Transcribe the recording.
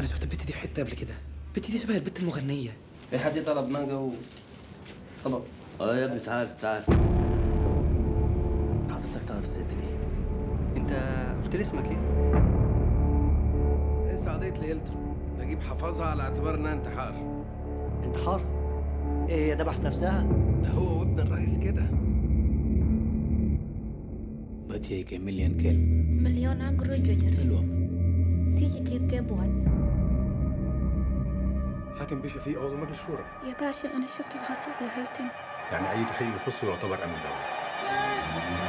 انا شفت البت دي في حته قبل كده البت دي شبه البت المغنيه في حد طلب مانجا و طبق اه يا ابني تعال تعال حضرتك تعرف الست دي انت قلت لي اسمك ايه؟ انسى قضية ليلته نجيب حفظها على اعتبار انها انتحار انتحار ايه هي ذبحت نفسها ده هو وابن الرئيس كده بدي هيك مليون كلمة مليون عقرب ججر حلوة تيجي كيف جابون حاتم باشا في عضو مجلس الشورى يا باشا أنا شفت اللي حصل في هيتم يعني اي تحقيق يخصه يعتبر امن دوله